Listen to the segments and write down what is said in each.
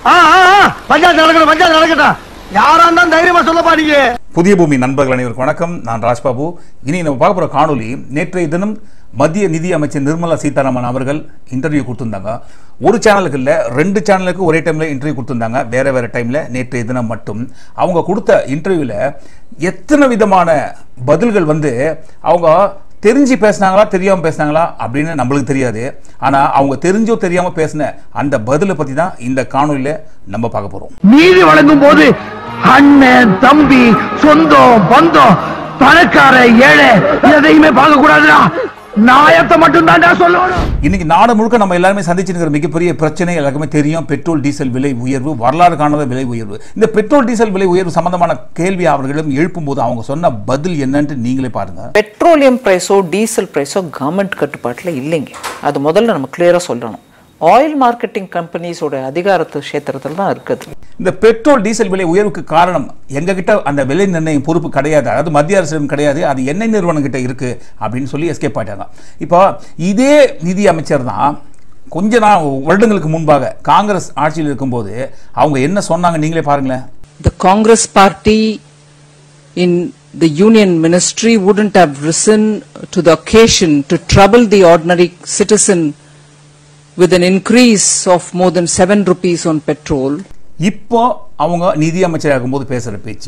ஆ, ஆ, ஆ, பஞ்சாயத்து நடக்கட்டும் பஞ்சாயத்து நடக்கட்டும் யாரா இருந்தாலும் தைரியமா சொல்லப்பா நீங்க புதிய பூமி நண்பர்கள் அனைவருக்கும் வணக்கம் நான் ராஜ்பாபு இனி நம்ம பார்க்க போகிற காணொளி நேற்றைய தினம் மத்திய நிதி அமைச்சர் நிர்மலா சீதாராமன் அவர்கள் இன்டர்வியூ கொடுத்திருந்தாங்க ஒரு சேனலுக்கு இல்லை ரெண்டு சேனலுக்கு ஒரே டைமில் இன்டர்வியூ கொடுத்திருந்தாங்க வேற வேற டைமில் நேற்றைய தினம் மட்டும் அவங்க கொடுத்த இன்டர்வியூவில் எத்தனை விதமான பதில்கள் வந்து அவங்க தெரிஞ்சு பேசுனாங்களா தெரியாமல் பேசுனாங்களா அப்படின்னு நம்மளுக்கு தெரியாது ஆனால் அவங்க தெரிஞ்சோ தெரியாமல் பேசின அந்த பதிலை பற்றி தான் இந்த காணொலியில் நம்ம பார்க்க போகிறோம் நீதி வழங்கும் போது அண்ணன் தம்பி சொந்தம் பந்தம் பணக்கார ஏழை எதையுமே பார்க்க கூடாதுடா நாயத்தை மட்டும் தான்டா சொல்லணும் இன்னைக்கு நாடு முழுக்க நம்ம எல்லாருமே சந்திச்சுட்டு இருக்கிற மிகப்பெரிய பிரச்சனை எல்லாருக்குமே தெரியும் பெட்ரோல் டீசல் விலை உயர்வு வரலாறு காணாத விலை உயர்வு இந்த பெட்ரோல் டீசல் விலை உயர்வு சம்பந்தமான கேள்வி அவர்களிடம் எழுப்பும்போது அவங்க சொன்ன பதில் என்னன்னு நீங்களே பாருங்க பெட்ரோலியம் ப்ரைஸோ டீசல் ப்ரைஸோ கவர்மெண்ட் கட்டுப்பாட்டில் இல்லைங்க அது முதல்ல நம்ம கிளியராக சொல்லணும் ஆயில் மார்க்கெட்டிங் கம்பெனிஸோட அதிகாரத்து கஷேத்திரத்தில் தான் இருக்குது இந்த பெட்ரோல் டீசல் விலை உயர்வுக்கு காரணம் எங்ககிட்ட அந்த விலை நிர்ணயம் பொறுப்பு கிடையாது அதாவது மத்திய அரசிடம் கிடையாது அது எண்ணெய் நிறுவனம் கிட்ட இருக்கு அப்படின்னு சொல்லி எஸ்கேப் ஆயிட்டாங்க இப்போ இதே நிதி அமைச்சர் தான் கொஞ்ச நாள் வருடங்களுக்கு முன்பாக காங்கிரஸ் ஆட்சியில் இருக்கும்போது அவங்க என்ன சொன்னாங்க நீங்களே பாருங்களேன் the Congress party in the union ministry wouldn't have risen to the occasion to trouble the ordinary citizen with an increase of more than 7 rupees on petrol. இப்போ அவங்க நிதி அமைச்சராக இருக்கும்போது பேசுற பேச்சு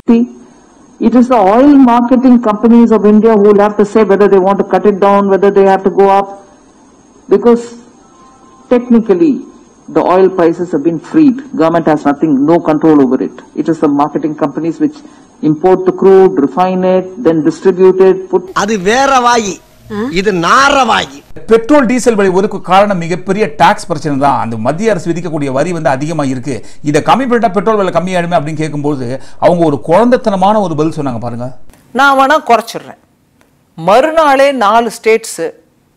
It is the oil marketing companies of India who will have to say whether they want to cut it down, whether they have to go up. Because technically, the oil prices have been freed. Government has nothing, no control over it. It is the marketing companies which import the crude, refine it, then distribute it, put அது வேற வாயி இது நார வாயி petrol diesel விலை ஒருக்கு காரணம் மிகப்பெரிய tax பிரச்சனை தான் அந்த மத்திய அரசு விதிக்கக்கூடிய வரி வந்து அதிகமாக இருக்கு இதை கம்மி பண்ணிட்டா பெட்ரோல் விலை கம்மியாயிடுமே அப்படின்னு கேட்கும்போது அவங்க ஒரு குழந்தைத்தனமான ஒரு பதில் சொன்னாங்க பாருங்க நான் வேணா குறைச்சிடுறேன் மறுநாளே நாலு ஸ்டேட்ஸு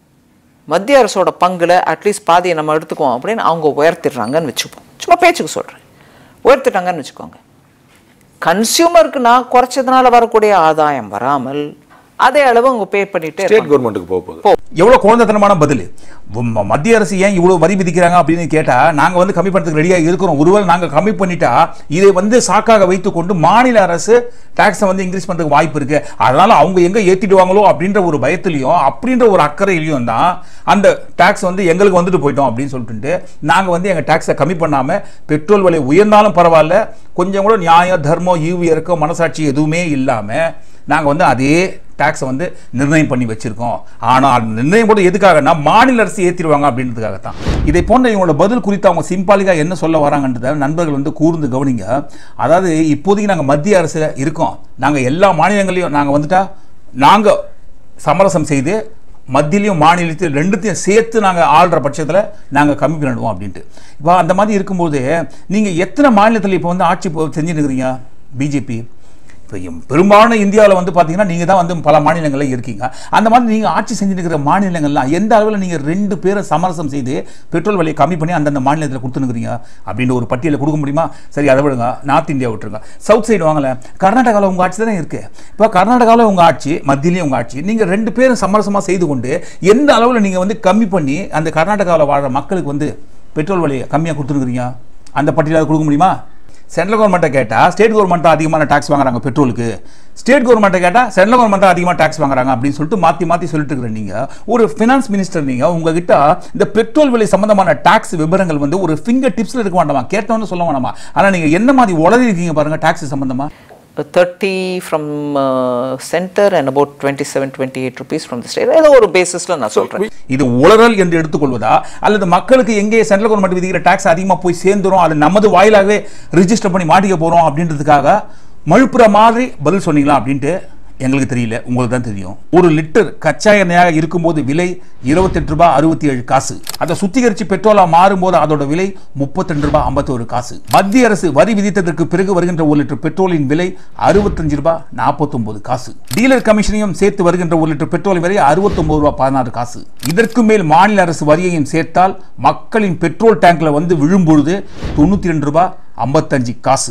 மத்திய அரசோட பங்குல அட்லீஸ்ட் பாதியை நம்ம எடுத்துக்குவோம் அப்படின்னு அவங்க உயர்த்திடுறாங்கன்னு வச்சுப்போம் சும்மா பேச்சுக்கு சொல்கிறேன் உயர்த்திட்டாங்கன்னு வச்சுக்கோங்க கன்சியூமருக்கு நான் குறைச்சதுனால வரக்கூடிய ஆதாயம் வராமல் அதே அளவு அவங்க பே பண்ணிட்டே ஸ்டேட் இருப்பாங்க. கவர்மெண்ட்டுக்கு போக போகுது எவ்வளவு குழந்தைத்தனமான பதில் ம- மத்திய அரசு ஏன் இவ்வளவு வரி விதிக்கிறாங்க அப்படின்னு கேட்டா நாங்க வந்து கம்மி பண்றதுக்கு ரெடியா இருக்கிறோம் ஒருவேளை நாங்க கம்மி பண்ணிட்டா இதை வந்து சாக்காக வைத்துக்கொண்டு மாநில அரசு டாக்ஸை வந்து இன்க்ரீஸ் பண்றதுக்கு வாய்ப்பு இருக்கு அதனால அவங்க எங்க ஏத்திடுவாங்களோ அப்படின்ற ஒரு பயத்திலையும் அப்படின்ற ஒரு அக்கறையிலையும் தான் அந்த டாக்ஸ் வந்து எங்களுக்கு வந்துட்டு போயிட்டோம் அப்படின்னு சொல்லிட்டு நாங்க வந்து எங்க டாக்ஸை கம்மி பண்ணாம பெட்ரோல் விலை உயர்ந்தாலும் பரவாயில்ல கொஞ்சம் கூட நியாயம் தர்மம் ஈவு இறக்கம் மனசாட்சி எதுவுமே இல்லாம நாங்க வந்து அதே டாக்ஸை வந்து நிர்ணயம் பண்ணி வச்சிருக்கோம் ஆனால் அந்த நிர்ணயம் கூட எதுக்காகனா மாநில அரசு ஏற்றிடுவாங்க அப்படின்றதுக்காக தான் இதை போன்ற இவங்களோட பதில் குறித்து அவங்க சிம்பாலிக்காக என்ன சொல்ல வராங்கன்றத நண்பர்கள் வந்து கூர்ந்து கவனிங்க அதாவது இப்போதைக்கு நாங்கள் மத்திய அரசில் இருக்கோம் நாங்கள் எல்லா மாநிலங்களையும் நாங்கள் வந்துட்டா நாங்கள் சமரசம் செய்து மத்தியிலையும் மாநிலத்தையும் ரெண்டுத்தையும் சேர்த்து நாங்கள் ஆள்ற பட்சத்தில் நாங்கள் கம்மி பண்ணிடுவோம் அப்படின்ட்டு இப்போ அந்த மாதிரி இருக்கும்போது நீங்கள் எத்தனை மாநிலத்தில் இப்போ வந்து ஆட்சி இப்போ செஞ்சுட்டு இருக்கிறீங்க பிஜேபி இப்போ எம் பெரும்பாலான இந்தியாவில் வந்து பார்த்தீங்கன்னா நீங்கள் தான் வந்து பல மாநிலங்களில் இருக்கீங்க அந்த மாதிரி நீங்கள் ஆட்சி செஞ்சுட்டு இருக்கிற மாநிலங்கள்லாம் எந்த அளவில் நீங்கள் ரெண்டு பேரை சமரசம் செய்து பெட்ரோல் விலையை கம்மி பண்ணி அந்தந்த மாநிலத்தில் கொடுத்துனுக்குறீங்க அப்படின்ற ஒரு பட்டியலை கொடுக்க முடியுமா சரி அதை விடுங்க நார்த் இந்தியா விட்டுருங்க சவுத் சைடு வாங்கல கர்நாடகாவில் உங்கள் ஆட்சி தானே இருக்குது இப்போ கர்நாடகாவில் உங்கள் ஆட்சி மத்தியிலையும் உங்கள் ஆட்சி நீங்கள் ரெண்டு பேரும் சமரசமாக செய்து கொண்டு எந்த அளவில் நீங்கள் வந்து கம்மி பண்ணி அந்த கர்நாடகாவில் வாழ்கிற மக்களுக்கு வந்து பெட்ரோல் விலையை கம்மியாக கொடுத்துருக்குறீங்க அந்த பட்டியலை கொடுக்க முடியுமா சென்ட்ரல் கவர்மெண்ட்டை கேட்டால் ஸ்டேட் கவர்மெண்ட் தான் அதிகமான டாக்ஸ் வாங்குறாங்க பெட்ரோலுக்கு ஸ்டேட் கவர்மெண்ட்டை கேட்டால் சென்ட்ரல் கவர்மெண்ட் தான் அதிகமாக டாக்ஸ் வாங்குறாங்க அப்படின்னு சொல்லிட்டு மாற்றி மாற்றி சொல்லிட்டு இருக்கிற நீங்கள் ஒரு ஃபினான்ஸ் மினிஸ்டர் நீங்கள் உங்ககிட்ட இந்த பெட்ரோல் விலை சம்பந்தமான டாக்ஸ் விவரங்கள் வந்து ஒரு ஃபிங்கர் டிப்ஸில் இருக்க வேண்டாமா கேட்டோன்னு சொல்ல வேணாமா ஆனால் நீங்கள் என்ன மாதிரி உளறி இருக்கீங்க பாருங்கள் டாக்ஸ் சம்பந்தமாக 30 from uh, center and about 27 28 rupees from the state ஏதோ ஒரு பேசிஸ்ல நான் சொல்றேன் இது உளறல் என்று எடுத்துக்கொள்வதா அல்லது மக்களுக்கு எங்கே சென்ட்ரல் கவர்மெண்ட் விதிக்கிற டாக்ஸ் அதிகமாக போய் சேர்ந்துரும் அது நமது வாயிலாகவே ரிஜிஸ்டர் பண்ணி மாட்டிக்க போகிறோம் அப்படின்றதுக்காக மழுப்புற மாதிரி பதில் சொன்னீங்களா அப்படின்ட்டு எங்களுக்கு தெரியல உங்களுக்கு தான் தெரியும் ஒரு லிட்டர் கச்சா எண்ணெயாக இருக்கும்போது விலை இருபத்தெட்டு ரூபாய் அறுபத்தி ஏழு காசு அதை சுத்திகரித்து பெட்ரோலா மாறும்போது அதோட விலை முப்பத்தி ரூபாய் ஐம்பத்தோரு காசு மத்திய அரசு வரி விதித்ததற்கு பிறகு வருகின்ற ஒரு லிட்டர் பெட்ரோலின் விலை அறுபத்தஞ்சு ரூபாய் நாற்பத்தொன்பது காசு டீலர் கமிஷனையும் சேர்த்து வருகின்ற ஒரு லிட்டர் பெட்ரோல் விலை அறுபத்தொன்பது ரூபாய் பதினாறு காசு இதற்கு மேல் மாநில அரசு வரியையும் சேர்த்தால் மக்களின் பெட்ரோல் டேங்க்ல வந்து விழும்பொழுது தொண்ணூத்தி ரெண்டு ரூபாய் ஐம்பத்தஞ்சு காசு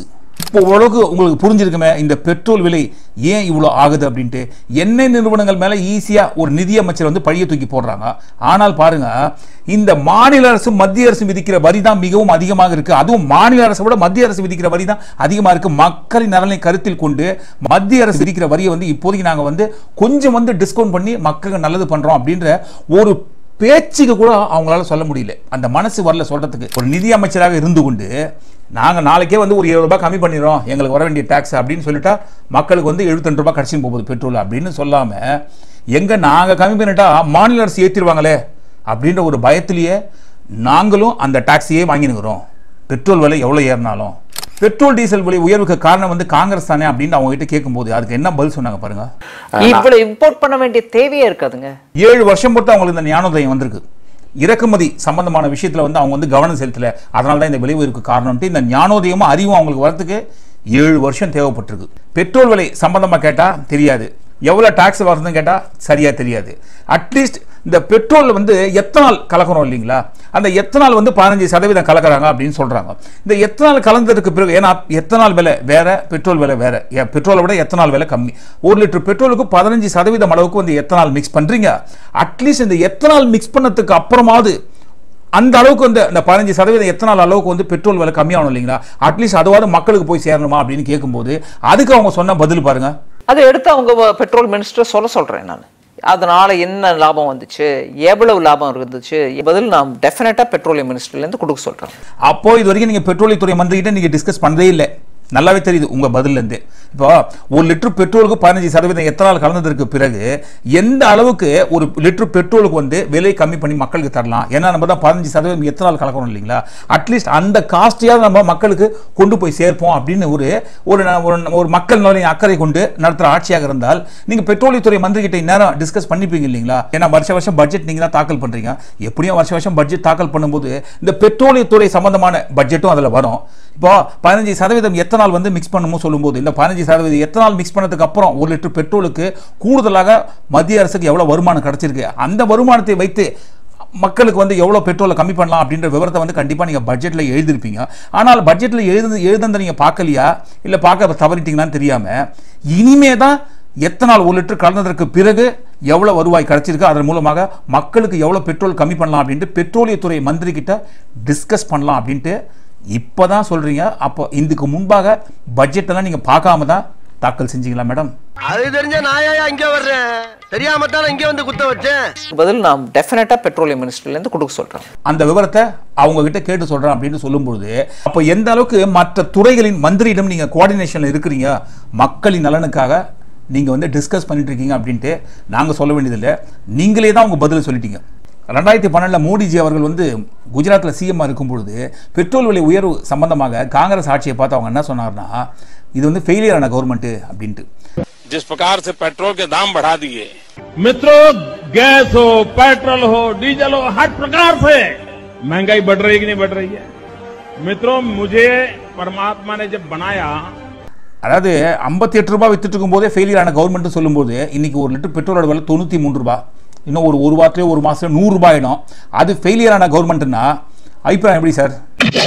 இப்போ ஓரளவுக்கு உங்களுக்கு புரிஞ்சிருக்குமே இந்த பெட்ரோல் விலை ஏன் இவ்வளோ ஆகுது அப்படின்ட்டு எண்ணெய் நிறுவனங்கள் மேலே ஈஸியாக ஒரு நிதியமைச்சர் வந்து பழிய தூக்கி போடுறாங்க ஆனால் பாருங்க இந்த மாநில அரசு மத்திய அரசு விதிக்கிற வரி தான் மிகவும் அதிகமாக இருக்கு அதுவும் மாநில அரசை விட மத்திய அரசு விதிக்கிற வரி தான் அதிகமாக இருக்கு மக்களின் நலனை கருத்தில் கொண்டு மத்திய அரசு விதிக்கிற வரியை வந்து இப்போதைக்கு நாங்கள் வந்து கொஞ்சம் வந்து டிஸ்கவுண்ட் பண்ணி மக்களுக்கு நல்லது பண்றோம் அப்படின்ற ஒரு பேச்சுக்கு கூட அவங்களால சொல்ல முடியல அந்த மனசு வரல சொல்றதுக்கு ஒரு நிதி அமைச்சராக இருந்து கொண்டு நாங்கள் நாளைக்கே வந்து ஒரு இருபது ரூபாய் கம்மி பண்ணிடுறோம் எங்களுக்கு வர வேண்டிய டேக்ஸ் அப்படின்னு சொல்லிட்டா மக்களுக்கு வந்து எழுபத்தெண்டு ரூபாய் கடைசின்னு போகுது பெட்ரோல் அப்படின்னு சொல்லாம எங்க நாங்கள் கம்மி பண்ணிட்டா மாநில அரசு ஏற்றிடுவாங்களே அப்படின்ற ஒரு பயத்திலேயே நாங்களும் அந்த டாக்ஸியே வாங்கினுக்கிறோம் பெட்ரோல் விலை எவ்வளோ ஏறினாலும் பெட்ரோல் டீசல் விலை உயர்வுக்கு காரணம் வந்து காங்கிரஸ் தானே அப்படின்னு அவங்க கிட்ட கேட்கும்போது அதுக்கு என்ன பதில் சொன்னாங்க பாருங்க இவ்வளவு இம்போர்ட் பண்ண வேண்டிய தேவையே இருக்காதுங்க ஏழு வருஷம் பொறுத்து அவங்களுக்கு இந்த ஞானோதயம் வந்திருக்கு இறக்குமதி சம்பந்தமான விஷயத்துல வந்து அவங்க வந்து கவனம் செலுத்தல அதனால தான் இந்த விலை உயர்வுக்கு காரணம்ட்டு இந்த ஞானோதயமும் அறிவும் அவங்களுக்கு வரதுக்கு ஏழு வருஷம் தேவைப்பட்டிருக்கு பெட்ரோல் விலை சம்பந்தமா கேட்டா தெரியாது எவ்வளவு டாக்ஸ் வருதுன்னு கேட்டா சரியா தெரியாது அட்லீஸ்ட் இந்த பெட்ரோல் வந்து எத்தனால் கலக்கிறோம் இல்லைங்களா அந்த எத்தனால் வந்து பதினஞ்சு சதவீதம் கலக்குறாங்க அப்படின்னு சொல்றாங்க இந்த எத்தனால் கலந்ததுக்கு பிறகு ஏன்னா எத்தனால் விலை வேற பெட்ரோல் விலை வேற ஏன் பெட்ரோலை விட எத்தனால் விலை கம்மி ஒரு லிட்டர் பெட்ரோலுக்கு பதினஞ்சு சதவீதம் அளவுக்கு வந்து எத்தனால் மிக்ஸ் பண்றீங்க அட்லீஸ்ட் இந்த எத்தனால் மிக்ஸ் பண்ணதுக்கு அப்புறமாவது அந்த அளவுக்கு வந்து அந்த பதினஞ்சு சதவீதம் எத்தனால் அளவுக்கு வந்து பெட்ரோல் விலை கம்மியாகணும் இல்லைங்களா அட்லீஸ்ட் அதுவாவது மக்களுக்கு போய் சேரணுமா அப்படின்னு கேட்கும்போது அதுக்கு அவங்க சொன்ன பதில் பாருங்க அதை எடுத்து அவங்க வ- பெட்ரோல் மினிஸ்டர் சொல்ல சொல்றேன் நான் அதனால என்ன லாபம் வந்துச்சு எவ்வளவு லாபம் இருந்துச்சு பதில் நான் டெஃபினட்டா பெட்ரோலியம் மினிஸ்டர்ல இருந்து கொடுக்க சொல்றேன் அப்போ இது வரைக்கும் நீங்க பெட்ரோலியத்துறை மந்திரிகிட்ட நீங்க டிஸ்கஸ் பண்ணதே இல்லை நல்லாவே தெரியுது உங்க பதில்ல இருந்து இப்போ ஒரு லிட்டர் பெட்ரோலுக்கு பதினஞ்சு சதவீதம் எத்தனால் கலந்ததற்கு பிறகு எந்த அளவுக்கு ஒரு லிட்டர் பெட்ரோலுக்கு வந்து விலை கம்மி பண்ணி மக்களுக்கு தரலாம் ஏன்னா நம்ம தான் பதினஞ்சு சதவீதம் எத்தனால் கலக்கணும் இல்லைங்களா அட்லீஸ்ட் அந்த காஸ்டையாவது நம்ம மக்களுக்கு கொண்டு போய் சேர்ப்போம் அப்படின்னு ஒரு ஒரு ந- ஒரு- ஒரு மக்கள் நலனின் அக்கறை கொண்டு நடத்துற ஆட்சியாக இருந்தால் நீங்க பெட்ரோலியத்துறை மந்திரி கிட்ட இந்நேரம் டிஸ்கஸ் பண்ணிப்பீங்க இல்லைங்களா ஏன்னா வருஷ வருஷம் பட்ஜெட் நீங்க தான் தாக்கல் பண்றீங்க எப்படியும் வருஷ வருஷம் பட்ஜெட் தாக்கல் பண்ணும்போது இந்த பெட்ரோலியத்துறை சம்பந்தமான பட்ஜெட்டும் அதுல வரும் இப்போ பதினஞ்சு சதவீதம் எத்தனால் வந்து மிக்ஸ் பண்ணுமோ சொல்லும்போது இந்த பதினஞ்சு சதவீதம் எத்தனால் மிக்ஸ் பண்ணதுக்கு அப்புறம் ஒரு லிட்டர் பெட்ரோலுக்கு கூடுதலாக மத்திய அரசுக்கு எவ்வளவு வருமானம் கிடைச்சிருக்கு அந்த வருமானத்தை வைத்து மக்களுக்கு வந்து எவ்வளோ பெட்ரோலை கம்மி பண்ணலாம் அப்படின்ற விவரத்தை வந்து கண்டிப்பாக நீங்கள் பட்ஜெட்டில் எழுதிருப்பீங்க ஆனால் பட்ஜெட்டில் எழுது எழுதுனதை நீங்கள் பார்க்கலையா இல்லை பார்க்க தவறிட்டீங்களான்னு தெரியாமல் இனிமே தான் எத்தனால் ஒரு லிட்டர் கலந்ததற்கு பிறகு எவ்வளோ வருவாய் கிடைச்சிருக்கு அதன் மூலமாக மக்களுக்கு எவ்வளோ பெட்ரோல் கம்மி பண்ணலாம் அப்படின்ட்டு பெட்ரோலியத்துறை மந்திரி கிட்ட டிஸ்கஸ் பண்ணலாம் அப்படின்ட்டு இப்போ தான் சொல்கிறீங்க அப்போ இதுக்கு முன்பாக பட்ஜெட்டெல்லாம் நீங்கள் பார்க்காம தான் தாக்கல் செஞ்சீங்களா மேடம் அது தெரிஞ்ச நான் ஏன் இங்க வர்றேன் தெரியாம தானே இங்க வந்து குத்த வச்சேன் பதில் நான் டெஃபினட்டா பெட்ரோலியம் மினிஸ்டர்ல இருந்து கொடுக்க சொல்றேன் அந்த விவரத்தை அவங்க கிட்ட கேட்டு சொல்றேன் அப்படின்னு சொல்லும்பொழுது அப்போ எந்த அளவுக்கு மற்ற துறைகளின் மந்திரியிடம் நீங்க கோஆர்டினேஷன்ல இருக்கிறீங்க மக்களின் நலனுக்காக நீங்க வந்து டிஸ்கஸ் பண்ணிட்டு இருக்கீங்க அப்படின்ட்டு நாங்க சொல்ல வேண்டியதில்லை நீங்களே தான் உங்க பதில் சொல்லிட்டீங்க ரெண்டாயிரத்தி பன்னெண்டில் மோடிஜி அவர்கள் வந்து குஜராத்தில் சிஎம் இருக்கும் பொழுது பெட்ரோல் விலை உயர்வு சம்பந்தமாக காங்கிரஸ் ஆட்சியை பார்த்து அவங்க என்ன சொன்னார்னா இது வந்து ஃபெயிலியர் ஆன கவர்மெண்ட் அப்படின்ட்டு जिस प्रकार से पेट्रोल के दाम बढ़ा दिए मित्रों गैस हो पेट्रोल हो डीजल हो हर प्रकार से महंगाई बढ़ रही है कि नहीं बढ़ रही है मित्रों मुझे परमात्मा ने जब बनाया அதாவது ஐம்பத்தி எட்டு ரூபாய் வித்துட்டு இருக்கும்போதே ஃபெயிலியர் ஆன கவர்மெண்ட் சொல்லும்போது இன்னைக்கு ஒரு லிட்டர் பெட்ரோலோட விலை தொண்ணூற்றி மூணு ரூபாய் இன்னும் ஒரு ஒரு வாரத்திலே ஒரு மாதத்துல நூறு ரூபாய் ஆயிடும் அது ஃபெயிலியர் ஆன கவர்மெண்ட்னா அபிப்பிராயம் எப்படி சார்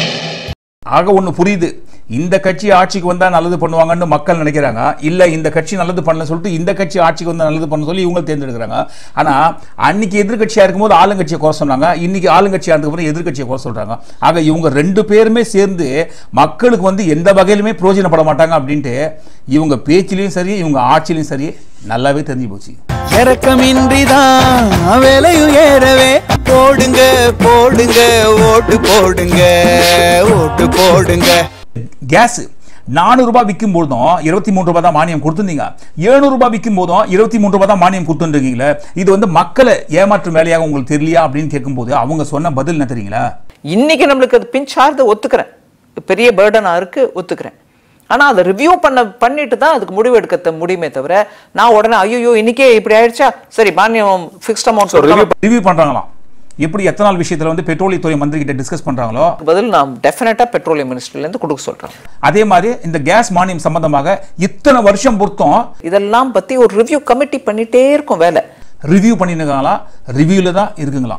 ஆக ஒன்று புரியுது இந்த கட்சி ஆட்சிக்கு வந்தா நல்லது பண்ணுவாங்கன்னு மக்கள் நினைக்கிறாங்க இல்ல இந்த கட்சி நல்லது பண்ணல சொல்லிட்டு இந்த கட்சி ஆட்சிக்கு வந்தா நல்லது பண்ண சொல்லி இவங்க தேர்ந்தெடுக்கிறாங்க ஆனா அன்னைக்கு எதிர்க்கட்சியா இருக்கும்போது ஆளுங்கட்சியை குறை சொன்னாங்க இன்னைக்கு ஆளுங்கட்சியா இருந்ததுக்கு எதிர்க்கட்சியை குறை சொல்றாங்க ஆக இவங்க ரெண்டு பேருமே சேர்ந்து மக்களுக்கு வந்து எந்த வகையிலுமே பிரயோஜனப்பட மாட்டாங்க அப்படின்ட்டு இவங்க பேச்சிலையும் சரி இவங்க ஆட்சியிலையும் சரி நல்லாவே தெரிஞ்சு போச்சு இறக்கமின்றிதான் விலையும் ஏறவே போடுங்க போடுங்க ஓட்டு போடுங்க ஓட்டு போடுங்க கேஸ் நானூறு ரூபாய் விற்கும் போதும் இருபத்தி மூணு ரூபாய் தான் மானியம் கொடுத்துருந்தீங்க எழுநூறு ரூபாய் விற்கும் போதும் இருபத்தி மூணு ரூபாய் தான் மானியம் கொடுத்துருக்கீங்களே இது வந்து மக்களை ஏமாற்றும் வேலையாக உங்களுக்கு தெரியலையா அப்படின்னு கேட்கும்போது அவங்க சொன்ன பதில் என்ன தெரியுங்களா இன்னைக்கு நம்மளுக்கு அது பிஞ்சார்து ஒத்துக்கிறேன் பெரிய பேர்டனா இருக்கு ஒத்துக்கிறேன் ஆனா அதை ரிவ்யூ பண்ண பண்ணிட்டு தான் அதுக்கு முடிவு எடுக்க முடியுமே தவிர நான் உடனே ஐயோ இன்னைக்கே இப்படி ஆயிடுச்சா சரி மானியம் ஃபிக்ஸ்ட் அமௌண்ட் ரிவ்யூ பண்றாங்களாம் எப்படி எத்தனை நாள் விஷயத்துல வந்து பெட்ரோலியத்துறை மந்திரி கிட்ட டிஸ்கஸ் பண்றாங்களோ பதில் நான் டெஃபினட்டா பெட்ரோலியம் மினிஸ்டர்ல இருந்து கொடுக்க சொல்றேன் அதே மாதிரி இந்த கேஸ் மானியம் சம்பந்தமாக இத்தனை வருஷம் பொறுத்தும் இதெல்லாம் பத்தி ஒரு ரிவ்யூ கமிட்டி பண்ணிட்டே இருக்கும் வேலை ரிவ்யூ பண்ணிருக்காங்களா ரிவ்யூல தான் இருக்குங்களாம்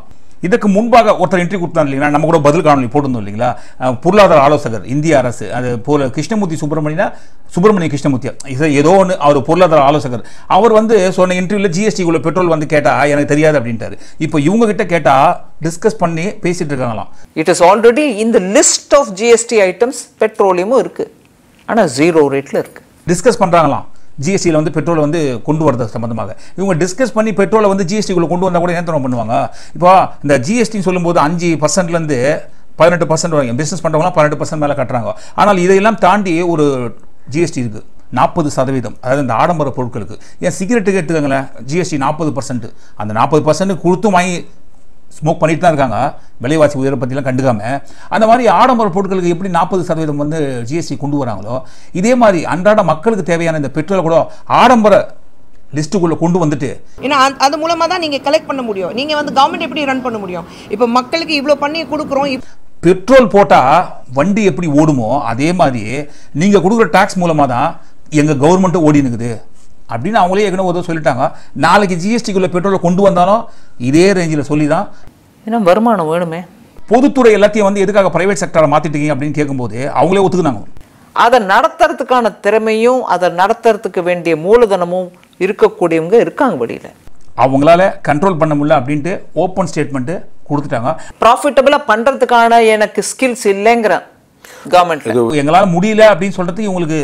இதற்கு முன்பாக ஒருத்தர் இன்டர்வியூ கொடுத்தாங்க இல்லைங்களா நம்ம கூட பதில் காணொலி போட்டிருந்தோம் இல்லைங்களா அஹ், பொருளாதார ஆலோசகர் இந்திய அரசு அது போல கிருஷ்ணமூர்த்தி சுப்பிரமணியனா சுப்பிரமணிய கிருஷ்ணமூர்த்தியா இது ஏதோ ஒன்று அவர் பொருளாதார ஆலோசகர் அவர் வந்து சொன்ன இன்டர்வியூல ஜிஎஸ்டி உள்ள பெட்ரோல் வந்து கேட்டா எனக்கு தெரியாது அப்படின்ட்டாரு இப்போ இவங்க கிட்ட கேட்டா டிஸ்கஸ் பண்ணி பேசிட்டு இருக்காங்களாம் இட் இஸ் ஆல்ரெடி இந்த லிஸ்ட் ஆஃப் ஜிஎஸ்டி ஐட்டம்ஸ் பெட்ரோலியமும் இருக்கு ஆனா ஜீரோ ரேட்ல இருக்கு டிஸ்கஸ் பண்றாங்களாம் ஜிஎஸ்டியில் வந்து பெட்ரோல் வந்து கொண்டு வரது சம்பந்தமாக இவங்க டிஸ்கஸ் பண்ணி பெட்ரோலை வந்து ஜிஎஸ்டிக்குள்ள கொண்டு வந்தா கூட என்ன தெரியுமா பண்ணுவாங்க இப்போ இந்த ஜிஎஸ்டின்னு சொல்லும்போது அஞ்சு பர்சன்ட்லேருந்து பதினெட்டு பர்சன்ட் வரைக்கும் பிஸ்னஸ் பண்ணுறவங்களாம் பதினெட்டு பர்சன்ட் மேலே கட்டுறாங்க ஆனால் இதையெல்லாம் தாண்டி ஒரு ஜிஎஸ்டி இருக்குது நாற்பது சதவீதம் அதாவது இந்த ஆடம்பர பொருட்களுக்கு ஏன் சிகரெட்டுக்கு எடுத்துக்கங்களேன் ஜிஎஸ்டி நாற்பது பர்சன்ட் அந்த நாற்பது பர்சன்ட் கொடுத்தும் வாங்கி ஸ்மோக் பண்ணிட்டு தான் இருக்காங்க விலைவாசி உயர பற்றிலாம் கண்டுக்காம அந்த மாதிரி ஆடம்பர பொருட்களுக்கு எப்படி நாற்பது சதவீதம் வந்து ஜிஎஸ்டி கொண்டு வராங்களோ இதே மாதிரி அன்றாட மக்களுக்கு தேவையான இந்த பெட்ரோலை கூட ஆடம்பர லிஸ்ட்டுக்குள்ளே கொண்டு வந்துட்டு ஏன்னா அந்த- அது மூலமா தான் நீங்க கலெக்ட் பண்ண முடியும் நீங்க வந்து கவர்மெண்ட் எப்படி ரன் பண்ண முடியும் இப்போ மக்களுக்கு இவ்ளோ பண்ணி கொடுக்குறோம் இப்- பெட்ரோல் போட்டால் வண்டி எப்படி ஓடுமோ அதே மாதிரி நீங்கள் கொடுக்குற டாக்ஸ் மூலமாக தான் எங்கள் கவர்மெண்ட்டும் ஓடி நிற்குது அப்படின்னு அவங்களே ஏற்கனவே ஒரு தடவை சொல்லிட்டாங்க நாளைக்கு ஜிஎஸ்டிக்குள்ளே பெட்ரோலை கொண்டு வந்தாலும் இதே ரேஞ்சில் சொல்லி தான் ஏன்னா வருமானம் வேணுமே பொதுத்துறை எல்லாத்தையும் வந்து எதுக்காக பிரைவேட் செக்டரை மாற்றிட்டீங்க அப்படின்னு கேட்கும்போது அவங்களே ஒத்துக்குனாங்க அதை நடத்துறதுக்கான திறமையும் அதை நடத்துறதுக்கு வேண்டிய மூலதனமும் இருக்கக்கூடியவங்க இருக்காங்க வெளியில அவங்களால கண்ட்ரோல் பண்ண முடியல அப்படின்ட்டு ஓப்பன் ஸ்டேட்மெண்ட்டு கொடுத்துட்டாங்க ப்ராஃபிட்டபிளா பண்றதுக்கான எனக்கு ஸ்கில்ஸ் இல்லைங்கிறேன் கவர்மெண்ட்ல எங்களால முடியல அப்படின்னு சொல்றதுக்கு இவங்களுக்கு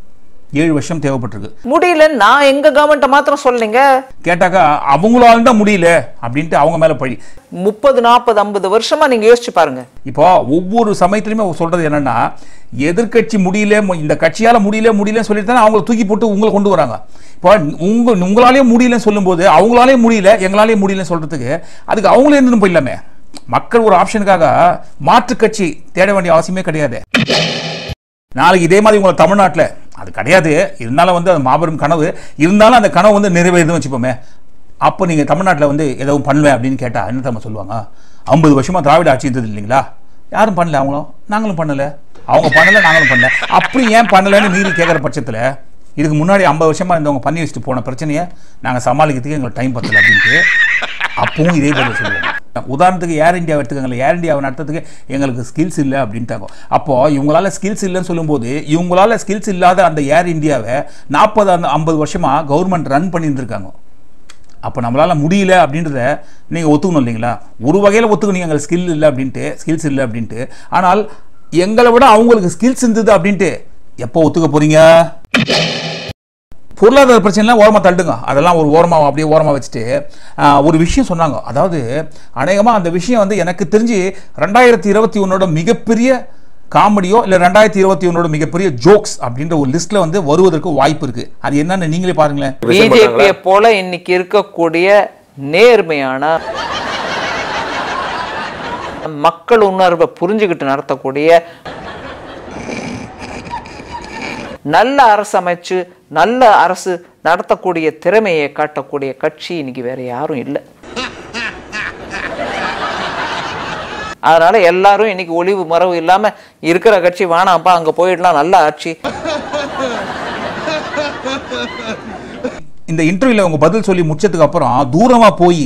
ஏழு வருஷம் தேவைப்பட்டிருக்கு முடியல நான் எங்க கவர்மெண்ட்டை மாத்திரம் சொல்லலைங்க கேட்டாக்கா அவங்களால தான் முடியல அப்படின்ட்டு அவங்க மேல பழி முப்பது நாற்பது ஐம்பது வருஷமா நீங்க யோசிச்சு பாருங்க இப்போ ஒவ்வொரு சமயத்திலுமே சொல்றது என்னன்னா எதிர்க்கட்சி முடியல மு- இந்த கட்சியால முடியல முடியலன்னு சொல்லிட்டு தானே அவங்களை தூக்கி போட்டு உங்களை கொண்டு வராங்க இப்போ உங்க உங்களாலே முடியலன்னு சொல்லும்போது அவங்களாலே முடியல எங்களாலே முடியலன்னு சொல்றதுக்கு அதுக்கு அவங்களே இருந்து போயிடலாமே மக்கள் ஒரு ஆப்ஷனுக்காக மாற்று கட்சி தேட வேண்டிய அவசியமே கிடையாது நாளைக்கு இதே மாதிரி உங்களை தமிழ்நாட்டில் அது கிடையாது இருந்தாலும் வந்து அது மாபெரும் கனவு இருந்தாலும் அந்த கனவு வந்து நிறைவேறுதுன்னு வச்சுப்போமே அப்போ நீங்கள் தமிழ்நாட்டில் வந்து எதுவும் பண்ணுவேன் அப்படின்னு கேட்டால் என்ன நம்ம சொல்லுவாங்க ஐம்பது வருஷமாக திராவிட ஆட்சி இருந்தது இல்லைங்களா யாரும் பண்ணல அவங்களும் நாங்களும் பண்ணல அவங்க பண்ணல நாங்களும் பண்ணல அப்படி ஏன் பண்ணலன்னு மீறி கேட்குற பட்சத்தில் இதுக்கு முன்னாடி ஐம்பது வருஷமா இருந்தவங்க பண்ணி வச்சுட்டு போன பிரச்சனையை நாங்கள் சமாளிக்கிறதுக்கு எங்களுக்கு டைம் பத்தல அப்படின்ட்டு அப்பவும் இதே பதில் சொல்லுவாங்க உதாரணத்துக்கு ஏர் இந்தியா எடுத்துக்கங்களேன் ஏர் இந்தியாவை நடத்துறதுக்கு எங்களுக்கு ஸ்கில்ஸ் இல்லை அப்படின்ட்டாங்க அப்போ இவங்களால ஸ்கில்ஸ் இல்லைன்னு சொல்லும்போது இவங்களால ஸ்கில்ஸ் இல்லாத அந்த ஏர் இந்தியாவை நாற்பது அந்த ஐம்பது வருஷமா கவர்மெண்ட் ரன் பண்ணிட்டு இருக்காங்க அப்போ நம்மளால முடியல அப்படின்றத நீங்கள் ஒத்துக்கணும் இல்லைங்களா ஒரு வகையில் ஒத்துக்கணும் எங்களுக்கு ஸ்கில் இல்லை அப்படின்ட்டு ஸ்கில்ஸ் இல்லை அப்படின்ட்டு ஆனால் எங்களை விட அவங்களுக்கு ஸ்கில்ஸ் இருந்தது அப்படின்ட்டு எப்போ ஒத்துக்க போறீங்க பொருளாதார பிரச்சனைலாம் ஓரமாக தள்ளுங்க அதெல்லாம் ஒரு ஓரமாக அப்படியே ஓரமாக வச்சுட்டு ஆஹ், ஒரு விஷயம் சொன்னாங்க அதாவது அநேகமாக அந்த விஷயம் வந்து எனக்கு தெரிஞ்சு ரெண்டாயிரத்தி இருபத்தி ஒன்னோட மிகப்பெரிய காமெடியோ இல்லை ரெண்டாயிரத்தி இருபத்தி ஒன்னோட மிகப்பெரிய ஜோக்ஸ் அப்படின்ற ஒரு லிஸ்ட்ல வந்து வருவதற்கு வாய்ப்பு இருக்கு அது என்னன்னு நீங்களே பாருங்களேன் பிஜேபியை போல இன்னைக்கு இருக்கக்கூடிய நேர்மையான மக்கள் உணர்வை புரிஞ்சுக்கிட்டு நடத்தக்கூடிய நல்ல அரசு அமைச்சு நல்ல அரசு நடத்தக்கூடிய திறமையை காட்டக்கூடிய கட்சி இன்னைக்கு வேற யாரும் இல்லை அதனால எல்லாரும் இன்னைக்கு ஒளிவு மறைவு இல்லாம இருக்கிற கட்சி வேணாம்ப்பா அங்க போயிடலாம் நல்ல ஆட்சி இந்த இன்டர்வியூல அவங்க பதில் சொல்லி முடிச்சதுக்கு அப்புறம் தூரமா போய்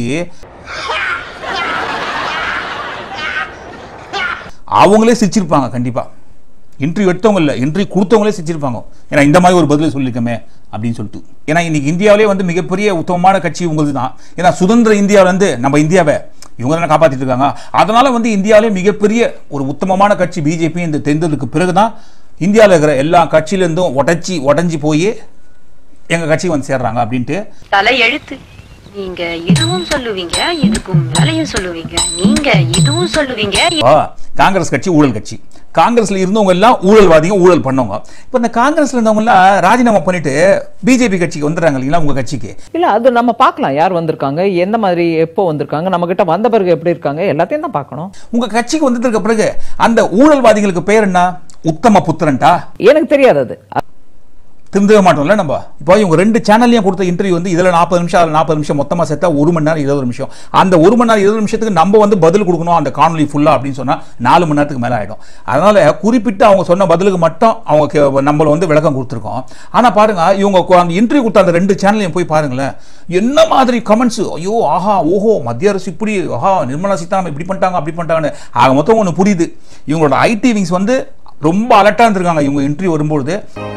அவங்களே சிரிச்சிருப்பாங்க கண்டிப்பா இன்டர்வியூ எடுத்தவங்க இல்லை இன்டர்வியூ கொடுத்தவங்களே சிரிச்சிருப்பாங்க ஏன்னா இந்த மாதிரி ஒரு பதில் சொல்லியிருக்கமே அப்படின்னு சொல்லிட்டு ஏன்னா இன்னைக்கு இந்தியாவிலே வந்து மிகப்பெரிய உத்தமமான கட்சி உங்களுக்கு தான் ஏன்னா சுதந்திர இந்தியாவில இருந்து நம்ம இந்தியாவை இவங்க தானே காப்பாத்திட்டு இருக்காங்க அதனால வந்து இந்தியாவிலே மிகப்பெரிய ஒரு உத்தமமான கட்சி பிஜேபி இந்த தேர்தலுக்கு பிறகுதான் இந்தியாவில் இருக்கிற எல்லா கட்சியிலேருந்தும் உடச்சி உடஞ்சி போய் எங்க கட்சி வந்து சேர்றாங்க அப்படின்ட்டு தலை எழுத்து நீங்க இதுவும் சொல்லுவீங்க இதுக்கும் மேலையும் சொல்லுவீங்க நீங்க இதுவும் சொல்லுவீங்க இப்போ காங்கிரஸ் கட்சி ஊழல் கட்சி காங்கிரஸ்ல இருந்தவங்க எல்லாம் ஊழல்வாதிங்க ஊழல் பண்ணவங்க இப்போ இந்த காங்கிரஸ்ல இருந்தவங்க எல்லாம் ராஜினாமா பண்ணிட்டு பிஜேபி கட்சிக்கு வந்துடுறாங்க இல்லைங்களா உங்க கட்சிக்கு இல்ல அது நம்ம பார்க்கலாம் யார் வந்திருக்காங்க எந்த மாதிரி எப்போ வந்திருக்காங்க நம்ம கிட்ட வந்த பிறகு எப்படி இருக்காங்க எல்லாத்தையும் தான் பார்க்கணும் உங்க கட்சிக்கு வந்ததுக்கு பிறகு அந்த ஊழல்வாதிகளுக்கு பேர் என்ன உத்தம புத்திரன்டா எனக்கு தெரியாது அது திருந்தவே மாட்டோம்ல நம்ம இப்போ இவங்க ரெண்டு சேனல்லையும் கொடுத்த இன்டர்வியூ வந்து இதில் நாற்பது நிமிஷம் அதில் நாற்பது நிமிஷம் மொத்தமாக சேர்த்தா ஒரு மணி நேரம் இருபது நிமிஷம் அந்த ஒரு மணி நேரம் இருபது நிமிஷத்துக்கு நம்ம வந்து பதில் கொடுக்கணும் அந்த காணொலி ஃபுல்லாக அப்படின்னு சொன்னால் நாலு மணி நேரத்துக்கு மேலே ஆகிடும் அதனால் குறிப்பிட்டு அவங்க சொன்ன பதிலுக்கு மட்டும் அவங்க கே- நம்மள வந்து விளக்கம் கொடுத்துருக்கோம் ஆனால் பாருங்க இவங்க கு- அந்த இன்டர்வியூ கொடுத்த அந்த ரெண்டு சேனலையும் போய் பாருங்களேன் என்ன மாதிரி கமெண்ட்ஸ் ஐயோ ஆஹா ஓஹோ மத்திய அரசு இப்படி ஆஹா நிர்மலா சீதாராமன் இப்படி பண்ணிட்டாங்க அப்படி பண்ணிட்டாங்கன்னு ஆக மொத்தம் ஒன்று புரியுது இவங்களோட ஐடி விங்ஸ் வந்து ரொம்ப அலர்ட்டாக இருந்திருக்காங்க இவங்க இன்டர்வியூ வரும்பொழுது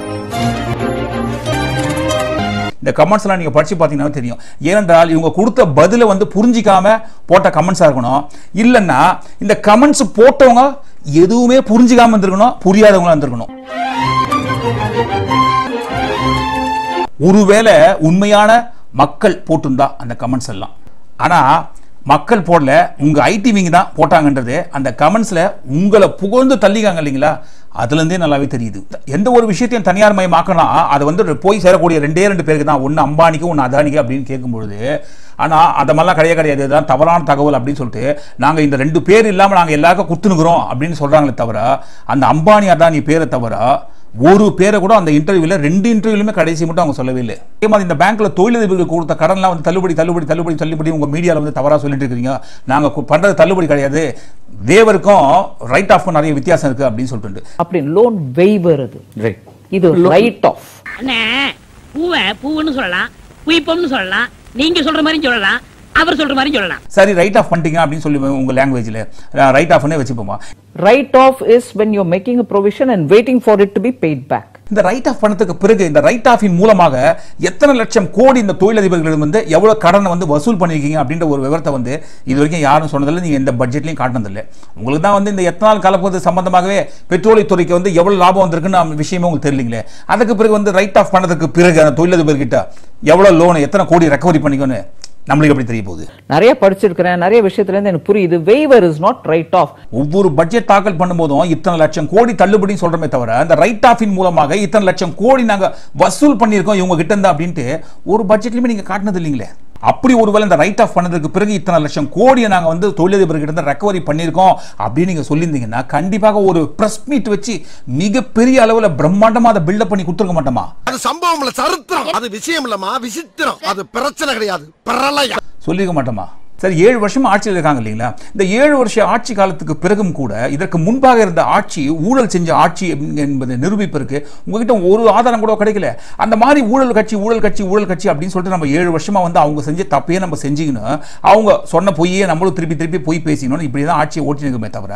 இந்த கமெண்ட்ஸ் எல்லாம் நீங்க படிச்சு பார்த்தீங்கன்னா தெரியும் ஏனென்றால் இவங்க கொடுத்த பதிலை வந்து புரிஞ்சிக்காம போட்ட கமெண்ட்ஸா இருக்கணும் இல்லைன்னா இந்த கமெண்ட்ஸ் போட்டவங்க எதுவுமே புரிஞ்சிக்காம இருந்திருக்கணும் புரியாதவங்களா இருந்திருக்கணும் ஒருவேளை உண்மையான மக்கள் போட்டிருந்தா அந்த கமெண்ட்ஸ் எல்லாம் ஆனா மக்கள் போடல உங்க ஐடி விங் தான் போட்டாங்கன்றது அந்த கமெண்ட்ஸ்ல உங்களை புகழ்ந்து தள்ளிக்காங்க இல்லைங்களா அதுல இருந்தே நல்லாவே தெரியுது எந்த ஒரு விஷயத்தையும் தனியார் மயமாக்கலாம் அது வந்து போய் சேரக்கூடிய ரெண்டே ரெண்டு பேருக்கு தான் ஒன்னு அம்பானிக்கு ஒன்னு அதானிக்கு அப்படின்னு கேட்கும்பொழுது ஆனா அது மாதிரிலாம் கிடையாது கிடையாது இதுதான் தவறான தகவல் அப்படின்னு சொல்லிட்டு நாங்க இந்த ரெண்டு பேர் இல்லாம நாங்க எல்லாருக்கும் குத்துனுக்குறோம் அப்படின்னு சொல்றாங்களே தவிர அந்த அம்பானி அதானி பேரை தவிர ஒரு பேரை கூட அந்த இன்டர்வியூல ரெண்டு இன்டர்வியூலுமே கடைசி மட்டும் அவங்க சொல்லவே இல்லை அதே மாதிரி இந்த பேங்க்ல தொழிலதிபர்கள் கொடுத்த கடன்லாம் வந்து தள்ளுபடி தள்ளுபடி தள்ளுபடி தள்ளுபடி உங்க மீடியால வந்து தவறா சொல்லிட்டு இருக்கீங்க நாங்க கு- பண்றது தள்ளுபடி கிடையாது வேவருக்கும் ரைட் ஆஃப்க்கும் நிறைய வித்தியாசம் இருக்கு அப்படின்னு சொல்லிட்டு அப்படி லோன் வெய்வர் அது இது ரைட் ஆஃப் அண்ணே பூவை பூவுன்னு சொல்லலாம் குயிப்பம்னு சொல்லலாம் நீங்க சொல்ற மாதிரி சொல்லலாம் அவர் சொல்ற மாதிரி சொல்லலாம் சரி ரைட் ஆஃப் பண்ணிட்டீங்க அப்படின்னு சொல்லி உங்க லாங்குவேஜ்ல ரைட் ஆஃப்னே வச்சுப்போமா right off is when you're making a provision and waiting for it to be paid back இந்த ரைட் ஆஃப் பண்ணதுக்கு பிறகு இந்த ரைட் ஆஃபின் மூலமாக எத்தனை லட்சம் கோடி இந்த தொழிலதிபர்களிடம் வந்து எவ்வளவு கடனை வந்து வசூல் பண்ணிருக்கீங்க அப்படின்ற ஒரு விவரத்தை வந்து இது வரைக்கும் யாரும் சொன்னதில்லை நீங்க எந்த பட்ஜெட்லையும் காட்டினதில்லை உங்களுக்கு தான் வந்து இந்த எத்தனால் கலப்பது சம்பந்தமாகவே பெட்ரோலியத்துறைக்கு வந்து எவ்வளவு லாபம் வந்திருக்குன்னு விஷயமே உங்களுக்கு தெரியலீங்களே அதுக்கு பிறகு வந்து ரைட் ஆஃப் பண்ணதுக்கு பிறகு அந்த தொழிலதிபர்கிட்ட எவ்வளவு லோன் எத்தனை கோடி ரெக்கவரி பண்ணிக்கோன்னு நம்மளுக்கு எப்படி தெரிய போகுது நிறைய படிச்சிருக்கிறேன் நிறைய விஷயத்துல இருந்து எனக்கு புரியுது waiver is not right off ஒவ்வொரு பட்ஜெட் தாக்கல் பண்ணும்போதும் இத்தனை லட்சம் கோடி தள்ளுபடின்னு சொல்றமே தவிர அந்த ரைட் ஆஃபின் மூலமாக இத்தனை லட்சம் கோடி நாங்க வசூல் பண்ணியிருக்கோம் இவங்க கிட்ட இருந்தா அப்படின்ட்டு ஒரு பட்ஜெட்லயுமே நீங்க காட்டினது இல்லைங்களே அப்படி ஒருவேளை இந்த ரைட் ஆஃப் பண்ணதுக்கு பிறகு இத்தனை லட்சம் கோடியை நாங்க வந்து தொழிலதிபர்கிட்ட இருந்து ரெக்கவரி பண்ணியிருக்கோம் அப்படின்னு நீங்க சொல்லியிருந்தீங்கன்னா கண்டிப்பாக ஒரு பிரஸ் மீட் வச்சு மிகப்பெரிய அளவுல பிரம்மாண்டமா அதை பில்டப் பண்ணி கொடுத்துருக்க மாட்டோமா அது சம்பவம் இல்ல சரித்திரம் அது விஷயம் இல்லம்மா விசித்திரம் அது பிரச்சனை கிடையாது பிரளயம் சொல்லியிருக்க மாட்டோமா சரி ஏழு வருஷம் ஆட்சியில் இருக்காங்க இல்லைங்களா இந்த ஏழு வருஷ ஆட்சி காலத்துக்கு பிறகும் கூட இதற்கு முன்பாக இருந்த ஆட்சி ஊழல் செஞ்ச ஆட்சி என்பதை நிரூபிப்பதற்கு உங்ககிட்ட ஒரு ஆதாரம் கூட கிடைக்கல அந்த மாதிரி ஊழல் கட்சி ஊழல் கட்சி ஊழல் கட்சி அப்படின்னு சொல்லிட்டு நம்ம ஏழு வருஷமா வந்து அவங்க செஞ்ச தப்பையே நம்ம செஞ்சுக்கணும் அவங்க சொன்ன பொய்யே நம்மளும் திருப்பி திருப்பி பொய் பேசிக்கணும் இப்படி தான் ஆட்சியை ஓட்டினுக்குமே தவிர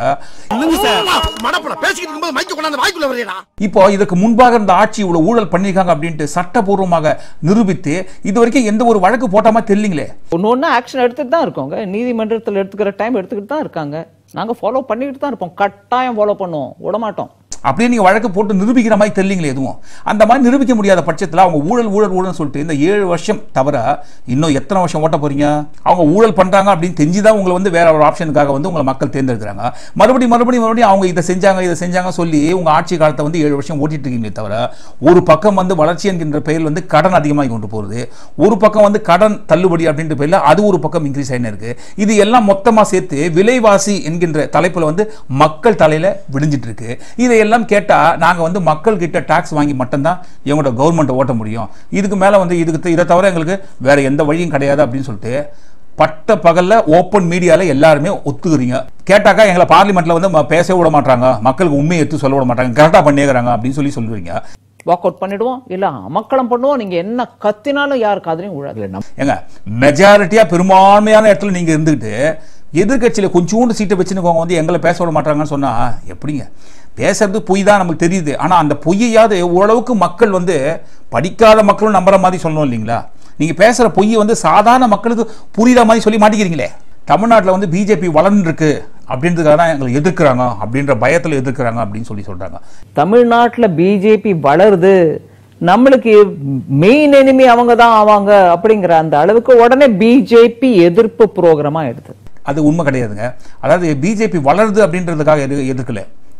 மடப்பட பேசிக்கிட்டு இருக்கும்போது மைக்கு கொண்டாந்து வாய்க்குள்ள வரையடா இப்போ இதுக்கு முன்பாக இருந்த ஆட்சி இவ்வளவு ஊழல் பண்ணியிருக்காங்க அப்படின்ட்டு சட்டபூர்வமாக நிரூபித்து இது வரைக்கும் எந்த ஒரு வழக்கு போட்டாமா தெரியலீங்களே ஒன்று ஒன்று ஆக்ஷன் எடுத்துட்டு தான் இருக்கோங்க நீதிமன்றத்தில் எடுத்துக்கிற டைம் எடுத்துக்கிட்டு தான் இருக்காங்க நாங்க ஃபாலோ பண்ணிக்கிட்டு தான் இருப்போம் கட்டாயம் ஃபாலோ பண்ணுவோம் விடமாட்டோம் அப்படியே நீங்க வழக்கு போட்டு நிரூபிக்கிற மாதிரி தெரியலீங்களே எதுவும் அந்த மாதிரி நிரூபிக்க முடியாத பட்சத்தில் அவங்க ஊழல் ஊழல் ஊழல்னு சொல்லிட்டு இந்த ஏழு வருஷம் தவிர இன்னும் எத்தனை வருஷம் ஓட்ட போறீங்க அவங்க ஊழல் பண்றாங்க அப்படின்னு தெரிஞ்சுதான் உங்களை வந்து வேற ஒரு ஆப்ஷனுக்காக வந்து உங்களை மக்கள் தேர்ந்தெடுக்கிறாங்க மறுபடியும் மறுபடியும் மறுபடியும் அவங்க இதை செஞ்சாங்க இதை செஞ்சாங்க சொல்லி உங்க ஆட்சி காலத்தை வந்து ஏழு வருஷம் ஓட்டிட்டு இருக்கீங்களே தவிர ஒரு பக்கம் வந்து வளர்ச்சி என்கின்ற பெயரில் வந்து கடன் அதிகமாகி கொண்டு போகுது ஒரு பக்கம் வந்து கடன் தள்ளுபடி அப்படின்ற பெயரில் அது ஒரு பக்கம் இன்க்ரீஸ் ஆகினு இருக்கு இது எல்லாம் மொத்தமா சேர்த்து விலைவாசி என்கின்ற தலைப்புல வந்து மக்கள் தலையில விடிஞ்சிட்டு இருக்கு இதையெல்லாம் கேட்டா நாங்க வந்து மக்கள் கிட்ட டாக்ஸ் வாங்கி மட்டும்தான் இவங்களோட கவர்மெண்ட் ஓட்ட முடியும் இதுக்கு மேல வந்து இதுக்கு இதை தவிர எங்களுக்கு வேற எந்த வழியும் கிடையாது அப்படின்னு சொல்லிட்டு பட்ட பகல்ல ஓப்பன் மீடியால எல்லாருமே ஒத்துக்கிறீங்க கேட்டாக்கா எங்களை பார்லிமெண்ட்ல வந்து ம- பேசவே விட மாட்டாங்க மக்களுக்கு உண்மையை எடுத்து சொல்ல விட மாட்டாங்க கரெக்டா பண்ணிக்கிறாங்க அப்படின்னு சொல்லி சொல்லுவீங்க வாக் அவுட் பண்ணிடுவோம் இல்ல அமக்களம் பண்ணுவோம் நீங்க என்ன கத்தினாலும் யார் காதுலையும் விழாது நம்ம ஏங்க மெஜாரிட்டியா பெரும்பான்மையான இடத்துல நீங்க இருந்துக்கிட்டு எதிர்க்கட்சியில கொஞ்சோண்டு சீட்டை வச்சுன்னு வந்து எங்களை பேச விட மாட்டாங்கன்னு சொன்னா எப்படிங்க பேசுறது பொய் தான் நமக்கு தெரியுது ஆனா அந்த பொய்யையாவது ஓரளவுக்கு மக்கள் வந்து படிக்காத மக்களும் நம்புற மாதிரி சொல்லணும் இல்லைங்களா நீங்க பேசுற பொய்யை வந்து சாதாரண மக்களுக்கு புரியுற மாதிரி சொல்லி மாட்டிக்கிறீங்களே தமிழ்நாட்டில் வந்து பிஜேபி வளர்ந்துருக்கு அப்படின்றதுக்காக தான் எங்களை எதிர்க்கிறாங்க அப்படின்ற பயத்தில் எதிர்க்கிறாங்க அப்படின்னு சொல்லி சொல்றாங்க தமிழ்நாட்டுல பிஜேபி வளருது நம்மளுக்கு மெயின் எனிமி அவங்க தான் ஆவாங்க அப்படிங்கிற அந்த அளவுக்கு உடனே பிஜேபி எதிர்ப்பு ப்ரோக்ராமா எடுத்து அது உண்மை கிடையாதுங்க அதாவது பிஜேபி வளருது அப்படின்றதுக்காக எது எதிர்க்கல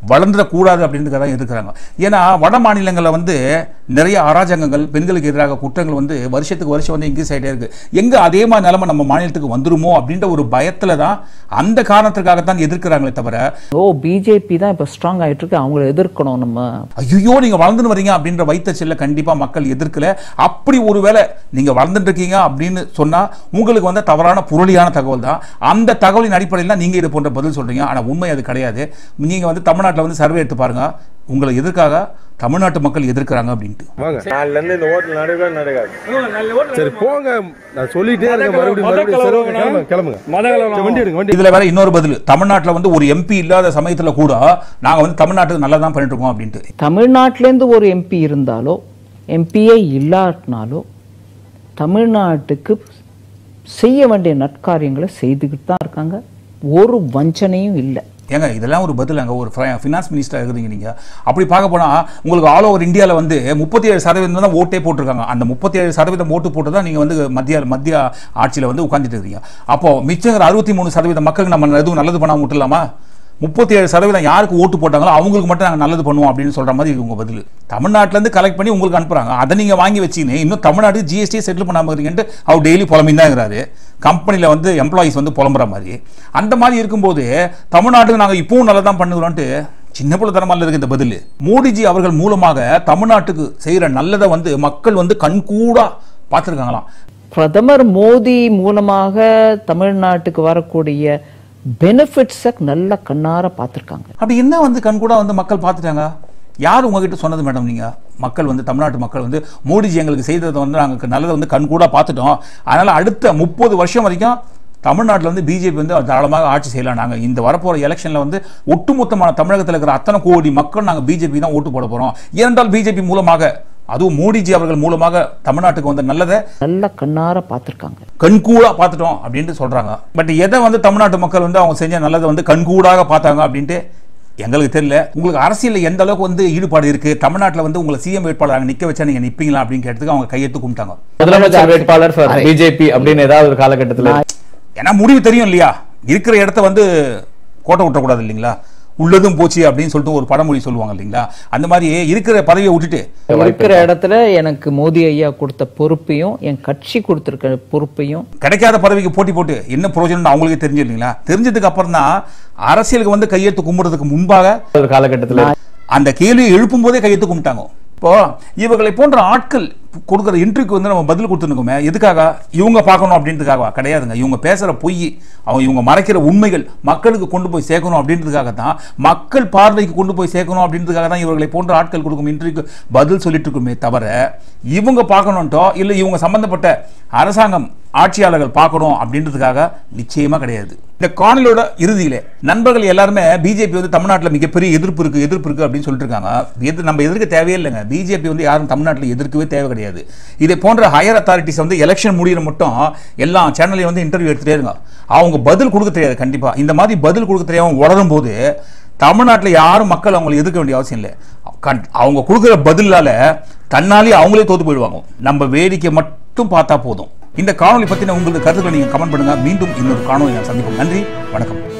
வளர்ந்துடக்கூடாது அப்படின்றதுக்காக தான் இருக்கிறாங்க ஏன்னா வட மாநிலங்களில் வந்து நிறைய அராஜகங்கள் பெண்களுக்கு எதிராக குற்றங்கள் வந்து வருஷத்துக்கு வருஷம் வந்து இன்க்ரீஸ் ஆகிட்டே இருக்கு எங்கே அதே மாதிரி நிலைமை நம்ம மாநிலத்துக்கு வந்துருமோ அப்படின்ற ஒரு பயத்தில் தான் அந்த காரணத்துக்காகத்தான் எதிர்க்கிறாங்களே தவிர ஓ பிஜேபி தான் இப்போ ஸ்ட்ராங் ஆயிட்டு இருக்கு அவங்கள எதிர்க்கணும் நம்ம ஐயோ நீங்க வளர்ந்துன்னு வரீங்க அப்படின்ற வைத்தச்சல்ல கண்டிப்பா மக்கள் எதிர்க்கல அப்படி ஒருவேளை நீங்க வளர்ந்துட்டு இருக்கீங்க அப்படின்னு சொன்னா உங்களுக்கு வந்து தவறான புரளியான தகவல் தான் அந்த தகவலின் அடிப்படையில் தான் நீங்க இது போன்ற பதில் சொல்றீங்க ஆனா உண்மை அது கிடையாது நீங்க வந்து தமிழ்நாட்டில் வந்து சர்வே எடுத்து பாருங்க உங்களை எதற்காக தமிழ்நாட்டு மக்கள் எதிர்க்கிறாங்க அப்படின்ட்டு வாங்க நாலுல இருந்து இந்த ஓட்டு நடக்கவே நடக்காது சரி போங்க நான் சொல்லிட்டே இருக்கேன் மறுபடியும் மறுபடியும் சரி ஓகே கிளம்புங்க கிளம்புங்க சரி, வண்டி எடுங்க வண்டி இதுல வேற இன்னொரு பதில் தமிழ்நாட்டில் வந்து ஒரு எம்பி இல்லாத சமயத்துல கூட நாங்க வந்து தமிழ்நாட்டுக்கு நல்லா தான் பண்ணிட்டு இருக்கோம் அப்படின்ட்டு தமிழ்நாட்டிலேருந்து ஒரு எம்பி இருந்தாலோ எம்பியே இல்லாட்டினாலோ தமிழ்நாட்டுக்கு செய்ய வேண்டிய நற்காரியங்களை செய்துக்கிட்டு தான் இருக்காங்க ஒரு வஞ்சனையும் இல்லை ஏங்க இதெல்லாம் ஒரு பதில் அங்கே ஒரு ஃபினான்ஸ் மினிஸ்டர் இருக்கிறீங்க நீங்க அப்படி பார்க்க போனா உங்களுக்கு ஆல் ஓவர் இந்தியாவில் வந்து முப்பத்தி ஏழு சதவீதம் தான் ஓட்டே போட்டிருக்காங்க அந்த முப்பத்தி ஏழு சதவீதம் ஓட்டு போட்டு தான் நீங்க வந்து மத்திய மத்திய ஆட்சியில் வந்து உட்காந்துட்டு இருக்கீங்க அப்போ மிச்சங்கிற அறுபத்தி மூணு சதவீத மக்களுக்கு நம்ம எதுவும் நல்லது பண்ணாம விட்டுலாமா முப்பத்தி ஏழு சதவீதம் யாருக்கு ஓட்டு போட்டாங்களோ அவங்களுக்கு மட்டும் நாங்கள் நல்லது பண்ணுவோம் அப்படின்னு சொல்ற மாதிரி இவங்க பதில் தமிழ்நாட்டிலேருந்து கலெக்ட் பண்ணி உங்களுக்கு அனுப்புறாங்க அதை நீங்க வாங்கி வச்சீங்க இன்னும் தமிழ்நாட்டுக்கு ஜிஎஸ்டி செட்டில் பண்ணாம இருக்கீங்கன்ட்டு அவர் டெய்லி புலம்பின்னு தான் இருக்கிறாரு கம்பெனியில் வந்து எம்ப்ளாயிஸ் வந்து புலம்புற மாதிரி அந்த மாதிரி இருக்கும்போது தமிழ்நாட்டுக்கு நாங்கள் இப்பவும் நல்லா தான் பண்ணுகிறோன்ட்டு சின்ன பிள்ளைத்தனமாக இருக்கு இந்த பதில் மோடிஜி அவர்கள் மூலமாக தமிழ்நாட்டுக்கு செய்கிற நல்லதை வந்து மக்கள் வந்து கண்கூடா பார்த்துருக்காங்களாம் பிரதமர் மோடி மூலமாக தமிழ்நாட்டுக்கு வரக்கூடிய பெனிஃபிட்ஸை நல்ல கண்ணார பார்த்துருக்காங்க அப்படி என்ன வந்து கண்கூடா வந்து மக்கள் பார்த்துட்டாங்க யார் உங்ககிட்ட சொன்னது மேடம் நீங்க மக்கள் வந்து தமிழ்நாட்டு மக்கள் வந்து மோடிஜி எங்களுக்கு செய்ததை வந்து நாங்கள் நல்லதை வந்து கண்கூடா பார்த்துட்டோம் அதனால அடுத்த முப்பது வருஷம் வரைக்கும் தமிழ்நாட்டில் வந்து பிஜேபி வந்து தாராளமாக ஆட்சி செய்யலாம் நாங்கள் இந்த வரப்போகிற எலெக்ஷனில் வந்து ஒட்டுமொத்தமான தமிழகத்தில் இருக்கிற அத்தனை கோடி மக்கள் நாங்கள் பிஜேபி தான் ஓட்டு போட போகிறோம் ஏனென்றால் பிஜேபி மூலமாக அதுவும் மோடிஜி அவர்கள் மூலமாக தமிழ்நாட்டுக்கு வந்த நல்லதை நல்ல கண்ணார பார்த்துருக்காங்க கண்கூடா பார்த்துட்டோம் அப்படின்ட்டு சொல்றாங்க பட் எதை வந்து தமிழ்நாட்டு மக்கள் வந்து அவங்க செஞ்ச நல்லதை வந்து கண்கூடாக பார்த்தாங்க அப்படின்ட்டு எங்களுக்கு தெரியல உங்களுக்கு அரசியலில் எந்த அளவுக்கு வந்து ஈடுபாடு இருக்கு தமிழ்நாட்டில் வந்து உங்களை சிஎம் வேட்பாளர் நிக்க வச்சா நீங்க நிப்பீங்களா அப்படின்னு கேட்டதுக்கு அவங்க கையெழுத்து கும்பிட்டாங்க முதலமைச்சர் வேட்பாளர் for பிஜேபி அப்படின்னு ஏதாவது ஒரு காலகட்டத்துல ஏன்னா முடிவு தெரியும் இல்லையா இருக்கிற இடத்த வந்து கோட்டை விட்டக்கூடாது இல்லைங்களா உள்ளதும் போச்சு அப்படின்னு சொல்லிட்டு ஒரு பழமொழி சொல்லுவாங்க இல்லைங்களா அந்த மாதிரி இருக்கிற பதவியை விட்டுட்டு இருக்கிற இடத்துல எனக்கு மோடி ஐயா கொடுத்த பொறுப்பையும் என் கட்சி கொடுத்திருக்க பொறுப்பையும் கிடைக்காத பதவிக்கு போட்டி போட்டு என்ன பிரயோஜனம் அவங்களுக்கே தெரிஞ்சு இல்லைங்களா தெரிஞ்சதுக்கு அப்புறம் தான் அரசியலுக்கு வந்து கையெழுத்து கும்பிடுறதுக்கு முன்பாக ஒரு காலகட்டத்துல அந்த கேள்வியை எழுப்பும் போதே கையெழுத்து கும்பிட்டாங்க இப்போ இவர்களை போன்ற ஆட்கள் கொடுக்குற இன்ட்ரிக்கு வந்து நம்ம பதில் கொடுத்துருக்கோமே எதுக்காக இவங்க பார்க்கணும் அப்படின்றதுக்காக கிடையாதுங்க இவங்க பேசுகிற பொய் அவங்க இவங்க மறைக்கிற உண்மைகள் மக்களுக்கு கொண்டு போய் சேர்க்கணும் அப்படின்றதுக்காக தான் மக்கள் பார்வைக்கு கொண்டு போய் சேர்க்கணும் அப்படின்றதுக்காக தான் இவர்களை போன்ற ஆட்கள் கொடுக்கும் இன்ட்ரிக்கு பதில் சொல்லிட்டு இருக்குமே தவிர இவங்க பார்க்கணுன்ட்டோ இல்லை இவங்க சம்பந்தப்பட்ட அரசாங்கம் ஆட்சியாளர்கள் பார்க்கணும் அப்படின்றதுக்காக நிச்சயமா கிடையாது இந்த காணொலியோட இறுதியிலே நண்பர்கள் எல்லாருமே பிஜேபி வந்து தமிழ்நாட்டில் மிகப்பெரிய எதிர்ப்பு இருக்கு எதிர்ப்பு இருக்கு அப்படின்னு சொல்லிட்டு இருக்காங்க எதிர் நம்ம எதிர்க்க தேவையே இல்லைங்க பிஜேபி வந்து யாரும் தமிழ்நாட்டில் எதிர்க்கவே தேவை கிடையாது இதை போன்ற ஹையர் அத்தாரிட்டிஸ் வந்து எலெக்ஷன் முடியிற மட்டும் எல்லா சேனல்லையும் வந்து இன்டர்வியூ எடுத்துட்டே இருங்க அவங்க பதில் கொடுக்க தெரியாது கண்டிப்பா இந்த மாதிரி பதில் கொடுக்க தெரியாம வளரும் போது தமிழ்நாட்டில் யாரும் மக்கள் அவங்களை எதிர்க்க வேண்டிய அவசியம் இல்லை கண்- அவங்க கொடுக்குற பதிலால தன்னாலே அவங்களே தோத்து போயிடுவாங்க நம்ம வேடிக்கை மட்டும் பார்த்தா போதும் இந்த காணொலி பத்தின உங்களுக்கு கருத்துக்களை நீங்க கமெண்ட் பண்ணுங்க மீண்டும் இன்னொரு காணொலி நான் சந்திப்போம் நன்றி வணக்கம்